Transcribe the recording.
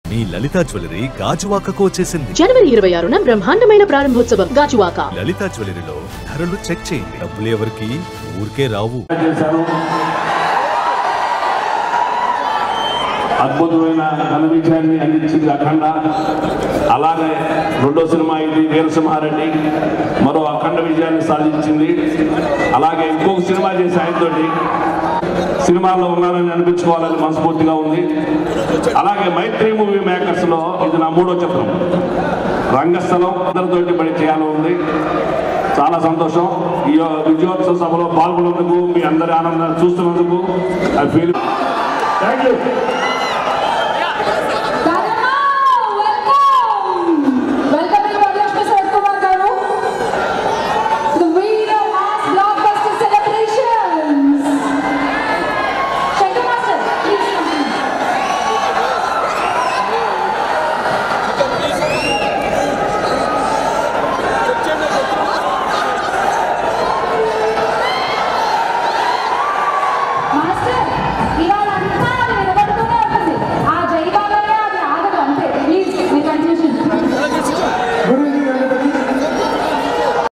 మీ లలిత jewellery గాజువాకకు వచ్చేసింది జనవరి ఇరవై ఆరున బ్రహ్మాండమైన ప్రారంభోత్సవం గాజువాక లలిత జ్యువెలరీలో ధరలు చెక్ చేయండి డబ్బులు ఎవరికి ఊరికే రావు చేశారు అద్భుతమైన ఘన విజయాన్ని అందించింది అఖండ అలాగే రెండో సినిమా ఇది వీరసింహారెడ్డి మరో అఖండ విజయాన్ని సాధించింది అలాగే ఇంకొక సినిమా చేసి ఆయనతోటి సినిమాల్లో ఉన్నానని అనిపించుకోవాలని మనస్ఫూర్తిగా ఉంది అలాగే మైత్రి మూవీ మేకర్స్ లో ఇది నా మూడో చిత్రం రంగస్థలం అందరితోటి పని చేయాలని ఉంది చాలా సంతోషం ఈ విజయోత్సవ సభలో పాల్గొన్నందుకు మీ అందరి ఆనందాన్ని చూస్తున్నందుకు I feel thank you Welcome everybody, Mr. Sir Kumar Garu. The winner mass blockbuster celebrations. Shankar Master, please come. Master, ఇవాళ